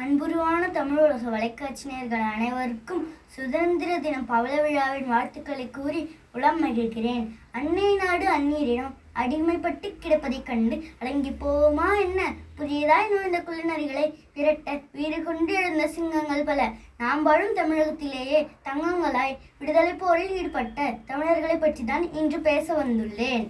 அன்புருவான தமிழக வலைக்காட்சியினர்கள் அனைவருக்கும் சுதந்திர தின பவள விழாவின் வாழ்த்துக்களை கூறி உளம் மகிழ்கிறேன் அன்னை நாடு அந்நீரிடம் அடிமைப்பட்டு கிடப்பதைக் கண்டு அடங்கி போமா என்ன புதியதாய் நுழைந்த குழுநரிகளை விரட்ட வீறு கொண்டு எழுந்த சிங்கங்கள் பல நாம் வாழும் தமிழகத்திலேயே தங்கங்களாய் விடுதலை போரில் ஈடுபட்ட தமிழர்களை பற்றி தான் இன்று பேச வந்துள்ளேன்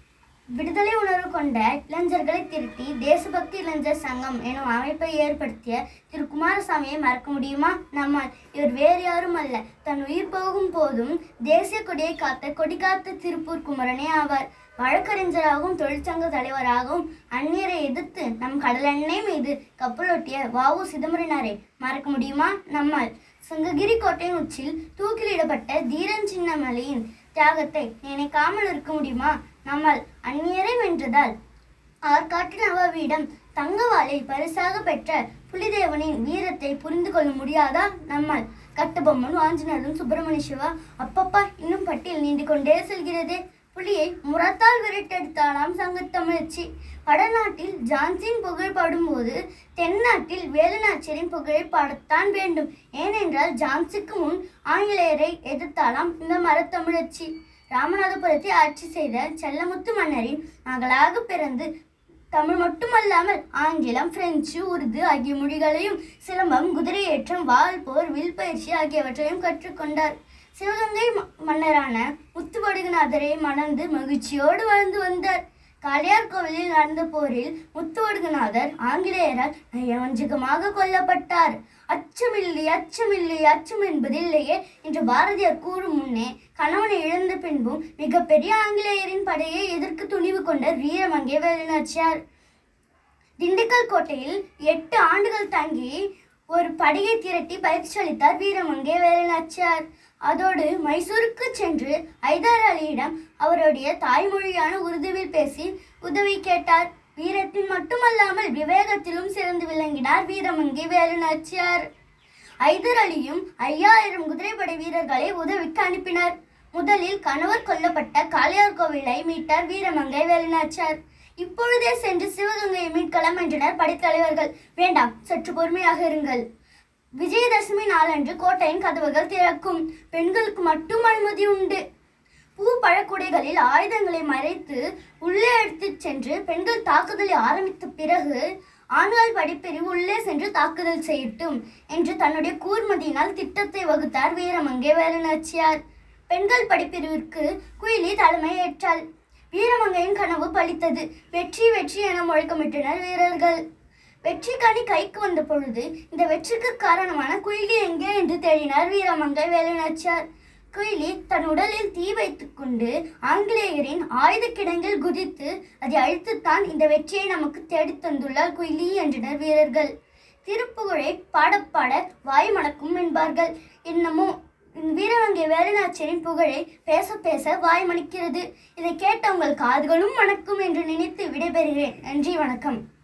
விடுதலை உணர்வு கொண்ட இளைஞர்களை திருத்தி தேசபக்தி இளைஞர் சங்கம் எனும் அமைப்பை ஏற்படுத்திய திரு குமாரசாமியை மறக்க முடியுமா நம்மால் இவர் வேறு யாரும் அல்ல தன் உயிர் போகும் போதும் தேசிய கொடியை காத்த கொடி காத்த திருப்பூர் குமரனே ஆவார் வழக்கறிஞராகவும் தொழிற்சங்க தலைவராகவும் அந்நியரை எதிர்த்து நம் கடலெண்ணெய் மீது கப்பலோட்டிய வாவு சிதம்பரனாரை மறக்க முடியுமா நம்மால் சங்ககிரி கோட்டையின் உச்சியில் தூக்கிலிடப்பட்ட தீரன் சின்னமலையின் தியாகத்தை நினைக்காமல் இருக்க முடியுமா நம்மால் அந்நியரை வென்றதால் ஆற்காட்டு நவாபியிடம் தங்கவாளை பரிசாக பெற்ற புலிதேவனின் வீரத்தை புரிந்து கொள்ள முடியாதா நம்மால் கட்டபொம்மன் வாஞ்சிநாதன் சுப்பிரமணிய சிவா அப்பப்பா இன்னும் பட்டியல் நீண்டு கொண்டே செல்கிறது புலியை முரத்தால் விரட்டெடுத்தாலாம் சங்கத்தமிழச்சி வடநாட்டில் ஜான்சின் புகழ் பாடும்போது தென்னாட்டில் வேலுநாச்சியரின் புகழை பாடத்தான் வேண்டும் ஏனென்றால் ஜான்சிக்கு முன் ஆங்கிலேயரை எதிர்த்தாலாம் இந்த மரத்தமிழச்சி ராமநாதபுரத்தை ஆட்சி செய்த செல்லமுத்து மன்னரின் மகளாக பிறந்து தமிழ் மட்டுமல்லாமல் ஆங்கிலம் பிரெஞ்சு உருது ஆகிய மொழிகளையும் சிலம்பம் குதிரையேற்றம் வால் போர் வில் பயிற்சி ஆகியவற்றையும் கற்றுக்கொண்டார் சிவகங்கை ம- மன்னரான முத்துவடுகநாதரை மணந்து மகிழ்ச்சியோடு வாழ்ந்து வந்தார் காளையார் கோவிலில் நடந்த போரில் முத்துவடுகநாதர் ஆங்கிலேயரால் நயவஞ்சகமாக கொல்லப்பட்டார் அச்சமில்லை அச்சமில்லை அச்சம் என்பதில்லையே என்று பாரதியார் கூறும் முன்னே கணவனை இழந்த பின்பும் மிகப்பெரிய ஆங்கிலேயரின் படையை எதிர்க்க துணிவு கொண்ட வீரமங்கை வேலுநாச்சியார் திண்டுக்கல் கோட்டையில் எட்டு ஆண்டுகள் தங்கி ஒரு படையை திரட்டி பயிற்சி அளித்தார் வீரமங்கை வேலுநாச்சியார் அதோடு மைசூருக்கு சென்று ஐதர் அலியிடம் அவருடைய தாய்மொழியான உருதுவில் பேசி உதவி கேட்டார் வீரத்தில் மட்டுமல்லாமல் விவேகத்திலும் சிறந்து விளங்கினார் வீரமங்கை வேலுநாச்சியார் ஐதர் அலியும் ஐயாயிரம் குதிரைப்படை வீரர்களை உதவிக்கு அனுப்பினார் முதலில் கணவர் கொல்லப்பட்ட காளையார் கோவிலை மீட்டார் வீரமங்கை வேலுநாச்சியார் இப்பொழுதே சென்று சிவகங்கையை மீட்கலாம் என்றனர் படைத்தலைவர்கள் வேண்டாம் சற்று பொறுமையாக இருங்கள் விஜயதசமி நாளன்று கோட்டையின் கதவுகள் திறக்கும் பெண்களுக்கு மட்டும் அனுமதி உண்டு பூ பழக்குடைகளில் ஆயுதங்களை மறைத்து உள்ளே எடுத்துச் சென்று பெண்கள் தாக்குதலை ஆரம்பித்த பிறகு ஆண்கள் படிப்பிரிவு உள்ளே சென்று தாக்குதல் செய்யட்டும் என்று தன்னுடைய கூர்மதியினால் திட்டத்தை வகுத்தார் வீரமங்கை வேலுநாச்சியார் பெண்கள் படிப்பிரிவிற்கு குயிலி தலைமை ஏற்றாள் வீரமங்கையின் கனவு பலித்தது வெற்றி வெற்றி என முழக்கமிட்டனர் வீரர்கள் வெற்றி கனி கைக்கு வந்த பொழுது இந்த வெற்றிக்கு காரணமான குயிலி எங்கே என்று தேடினார் வீரமங்கை வேலுநாச்சியார் குயிலி தன் உடலில் தீ வைத்துக் கொண்டு ஆங்கிலேயரின் ஆயுத கிடங்கில் குதித்து அதை அழித்துத்தான் இந்த வெற்றியை நமக்கு தேடித் தந்துள்ளார் குயிலி என்றனர் வீரர்கள் திருப்புகழை பாடப்பாட வாய் மணக்கும் என்பார்கள் என்னமோ வீரவங்கை வேலுநாச்சியரின் புகழை பேச பேச வாய் மணிக்கிறது இதை கேட்ட உங்கள் காதுகளும் மணக்கும் என்று நினைத்து விடைபெறுகிறேன் நன்றி வணக்கம்